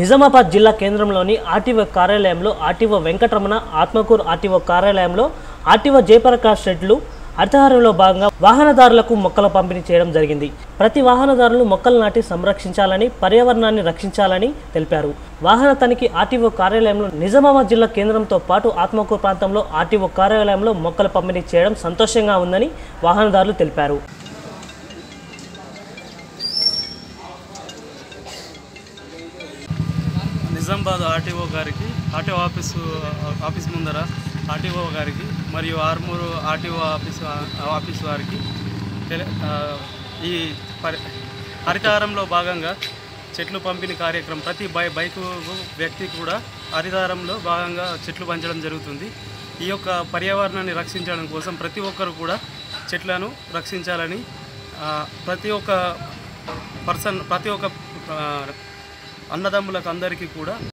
నిజామాబాద్ జిల్లా కేంద్రంలోని ఆర్టీఓ కార్యాలయంలో ఆర్టీఓ వెంకటరమణ ఆత్మకూరు ఆర్టీఓ కార్యాలయంలో ఆర్టీఓ జయప్రకాష్ రెడ్లు హరితహారంలో భాగంగా వాహనదారులకు మొక్కల పంపిణీ చేయడం జరిగింది ప్రతి వాహనదారులు మొక్కలు నాటి సంరక్షించాలని పర్యావరణాన్ని రక్షించాలని తెలిపారు వాహన తనిఖీ ఆర్టీఓ కార్యాలయంలో నిజామాబాద్ జిల్లా కేంద్రంతో పాటు ఆత్మకూరు ప్రాంతంలో ఆర్టీఓ కార్యాలయంలో మొక్కల పంపిణీ చేయడం సంతోషంగా ఉందని వాహనదారులు తెలిపారు నిజామాబాద్ ఆర్టీఓ గారికి ఆర్టీఓ ఆఫీసు ఆఫీస్ ముందర ఆర్టీఓ గారికి మరియు ఆర్మూరు ఆర్టీఓ ఆఫీస్ ఆఫీస్ వారికి తెల ఆ, ఈ పరి హరితహారంలో భాగంగా చెట్లు పంపిణీ కార్యక్రమం ప్రతి బై బైకు వ్యక్తి కూడా హరితహారంలో భాగంగా చెట్లు పంచడం జరుగుతుంది ఈ యొక్క పర్యావరణాన్ని రక్షించడం కోసం ప్రతి ఒక్కరు కూడా చెట్లను రక్షించాలని ఆ, ప్రతి ఒక్క పర్సన్ ప్రతి ఒక్క ఆ, అన్నదమ్ములకు అందరికీ కూడా